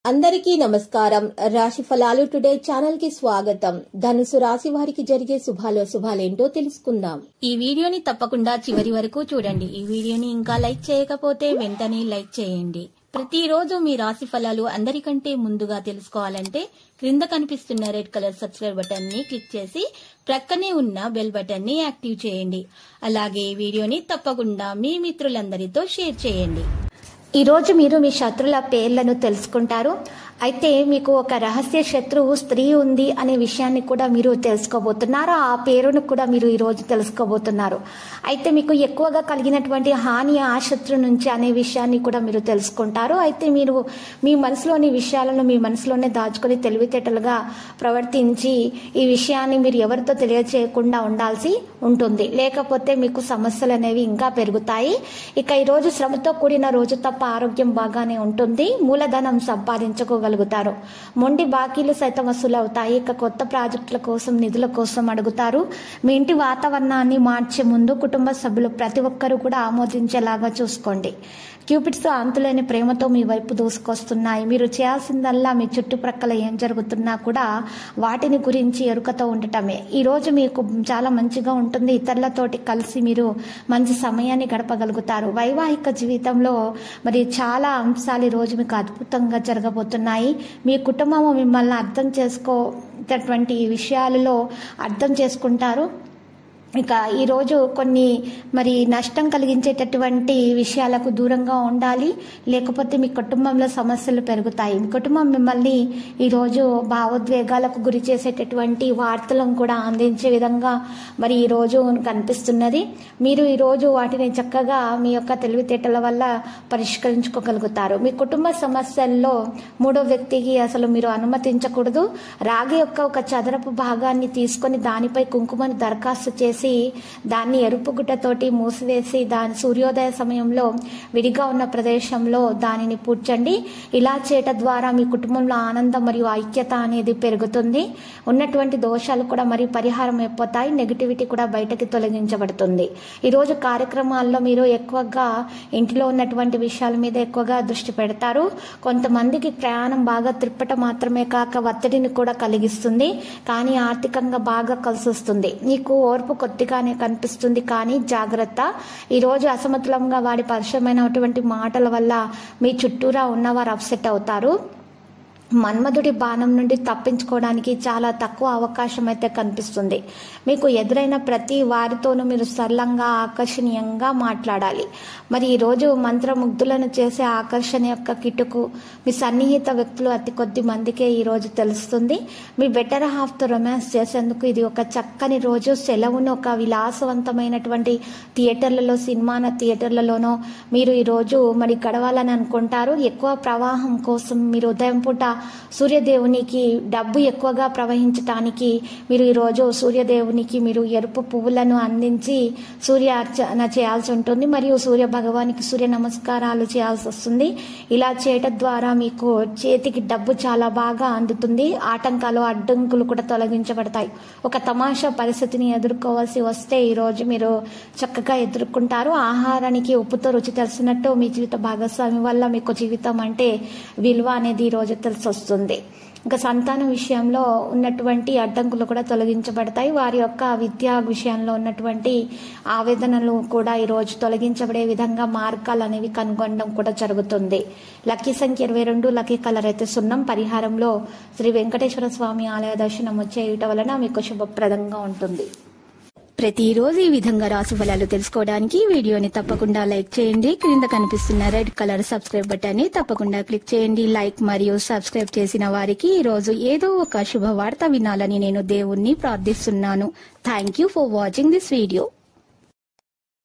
అందరికీ నమస్కారం రాశి ఫలాలు టుడే ఛానల్ కి స్వాగతం ధనుసు రాశి వారికి జరిగే శుభాలో శుభాలేంటో తెలుసుకుందాం ఈ వీడియోని తప్పకుండా చివరి వరకు చూడండి ఈ వీడియోని ఇంకా లైక్ చేయకపోతే వెంటనే లైక్ చేయండి ప్రతిరోజు మీ రాశి ఫలాలు అందరికంటే ముందుగా తెలుసుకోవాలంటే క్రింద కనిపిస్తున్న రెడ్ కలర్ సబ్స్క్రైబ్ బటన్ ని క్లిక్ చేసి ప్రక్కనే ఉన్న బెల్ బటన్ ని యాక్టివ్ చేయండి అలాగే ఈ వీడియోని తప్పకుండా మీ మిత్రులందరితో షేర్ చేయండి ఈరోజు మీరు మీ శత్రుల పేర్లను తెలుసుకుంటారు అయితే మీకు ఒక రహస్య శత్రువు స్త్రీ ఉంది అనే విషయాన్ని కూడా మీరు తెలుసుకోబోతున్నారు ఆ పేరును కూడా మీరు ఈరోజు తెలుసుకోబోతున్నారు అయితే మీకు ఎక్కువగా కలిగినటువంటి హాని ఆ శత్రు నుంచి అనే విషయాన్ని కూడా మీరు తెలుసుకుంటారు అయితే మీరు మీ మనసులోని విషయాలను మీ మనసులోనే దాచుకొని తెలివితేటలుగా ప్రవర్తించి ఈ విషయాన్ని మీరు ఎవరితో తెలియచేయకుండా ఉండాల్సి ఉంటుంది లేకపోతే మీకు సమస్యలు అనేవి ఇంకా పెరుగుతాయి ఇక ఈరోజు శ్రమతో కూడిన రోజు తప్ప ఆరోగ్యం బాగానే ఉంటుంది మూలధనం సంపాదించుకోగలుగుతారు మొండి బాకీలు సైతం వసూలు అవుతాయి ఇక కొత్త ప్రాజెక్టుల కోసం నిధుల కోసం అడుగుతారు మీ ఇంటి వాతావరణాన్ని మార్చే ముందు కుటుంబ సభ్యులు ప్రతి ఒక్కరూ కూడా ఆమోదించేలాగా చూసుకోండి క్యూపిడ్స్ అంతులేని ప్రేమతో మీ వైపు దూసుకొస్తున్నాయి మీరు చేయాల్సిందల్లా మీ చుట్టుప్రక్కల ఏం జరుగుతున్నా కూడా వాటిని గురించి ఎరుకతో ఉండటమే ఈరోజు మీకు చాలా మంచిగా ఉంటుంది ఇతరులతోటి కలిసి మీరు మంచి సమయాన్ని గడపగలుగుతారు వైవాహిక జీవితంలో మరి చాలా అంశాలు ఈరోజు మీకు అద్భుతంగా జరగబోతున్నాయి మీ కుటుంబం మిమ్మల్ని అర్థం చేసుకోటువంటి విషయాలలో అర్థం చేసుకుంటారు ఇక ఈరోజు కొన్ని మరి నష్టం కలిగించేటటువంటి విషయాలకు దూరంగా ఉండాలి లేకపోతే మీ కుటుంబంలో సమస్యలు పెరుగుతాయి మీ కుటుంబం మిమ్మల్ని ఈరోజు భావోద్వేగాలకు గురి చేసేటటువంటి వార్తలను కూడా అందించే విధంగా మరి ఈరోజు కనిపిస్తున్నది మీరు ఈరోజు వాటిని చక్కగా మీ యొక్క తెలివితేటల వల్ల పరిష్కరించుకోగలుగుతారు మీ కుటుంబ సమస్యల్లో మూడో వ్యక్తికి అసలు మీరు అనుమతించకూడదు రాగి యొక్క ఒక చదరపు భాగాన్ని తీసుకొని దానిపై కుంకుమని దరఖాస్తు చేసి చేసి దాన్ని ఎరుపు గుడ్డతోటి మూసివేసి దాని సూర్యోదయ సమయంలో విడిగా ఉన్న ప్రదేశంలో దానిని పూడ్చండి ఇలా చేయటం ద్వారా మీ కుటుంబంలో ఆనందం మరియు ఐక్యత అనేది పెరుగుతుంది ఉన్నటువంటి దోషాలు కూడా మరి పరిహారం అయిపోతాయి నెగిటివిటీ కూడా బయటకి తొలగించబడుతుంది ఈరోజు కార్యక్రమాల్లో మీరు ఎక్కువగా ఇంటిలో ఉన్నటువంటి విషయాల మీద ఎక్కువగా దృష్టి పెడతారు కొంతమందికి ప్రయాణం బాగా త్రిప్పటం మాత్రమే కాక ఒత్తిడిని కూడా కలిగిస్తుంది కానీ ఆర్థికంగా బాగా కలిసి వస్తుంది నీకు ఓర్పు కొద్దిగానే కనిపిస్తుంది కానీ జాగ్రత్త ఈరోజు అసమతులంగా వాడి పరిచయమైనటువంటి మాటల వల్ల మీ చుట్టూరా ఉన్నవారు అప్సెట్ అవుతారు మన్మధుడి బాణం నుండి తప్పించుకోవడానికి చాలా తక్కువ అవకాశం అయితే కనిపిస్తుంది మీకు ఎదురైన ప్రతి వారితోనూ మీరు సరళంగా ఆకర్షణీయంగా మాట్లాడాలి మరి ఈరోజు మంత్రముగ్ధులను చేసే ఆకర్షణ యొక్క కిటుకు మీ సన్నిహిత వ్యక్తులు అతి కొద్ది మందికే ఈరోజు తెలుస్తుంది మీ బెటర్ హాఫ్తో రొమాన్స్ చేసేందుకు ఇది ఒక చక్కని రోజు సెలవును ఒక విలాసవంతమైనటువంటి థియేటర్లలో సినిమా థియేటర్లలోనో మీరు ఈరోజు మరి గడవాలని అనుకుంటారు ఎక్కువ ప్రవాహం కోసం మీరు ఉదయం పూట సూర్యదేవునికి డబ్బు ఎక్కువగా ప్రవహించటానికి మీరు ఈరోజు సూర్యదేవునికి మీరు ఎరుపు పువ్వులను అందించి సూర్య అర్చన చేయాల్సి ఉంటుంది మరియు సూర్య భగవానికి సూర్య నమస్కారాలు చేయాల్సి వస్తుంది ఇలా చేయటం ద్వారా మీకు చేతికి డబ్బు చాలా బాగా అందుతుంది ఆటంకాలు అడ్డంకులు కూడా తొలగించబడతాయి ఒక తమాషా పరిస్థితిని ఎదుర్కోవాల్సి వస్తే ఈరోజు మీరు చక్కగా ఎదుర్కొంటారు ఆహారానికి ఉప్పుతో రుచి తెలిసినట్టు మీ జీవిత భాగస్వామి వల్ల మీకు జీవితం అంటే విలువ అనేది ఈరోజు తెలిసి వస్తుంది ఇంకా సంతానం విషయంలో ఉన్నటువంటి అడ్డంకులు కూడా తొలగించబడతాయి వారి యొక్క విద్యా విషయంలో ఉన్నటువంటి ఆవేదనలు కూడా ఈరోజు తొలగించబడే విధంగా మార్గాలు అనేవి కనుగొనడం కూడా జరుగుతుంది లక్కీ సంఖ్య ఇరవై రెండు లక్కీ కలర్ అయితే సున్నం పరిహారంలో శ్రీ వెంకటేశ్వర స్వామి ఆలయ దర్శనం వచ్చేయటం వలన మీకు శుభప్రదంగా ఉంటుంది ప్రతిరోజు ఈ విధంగా రాశి ఫలాలు తెలుసుకోవడానికి వీడియోని తప్పకుండా లైక్ చేయండి క్రింద కనిపిస్తున్న రెడ్ కలర్ సబ్స్క్రైబ్ బటన్ ని తప్పకుండా క్లిక్ చేయండి లైక్ మరియు సబ్స్క్రైబ్ చేసిన వారికి ఈ రోజు ఏదో ఒక శుభవార్త వినాలని నేను దేవుణ్ణి ప్రార్థిస్తున్నాను thank you for watching this video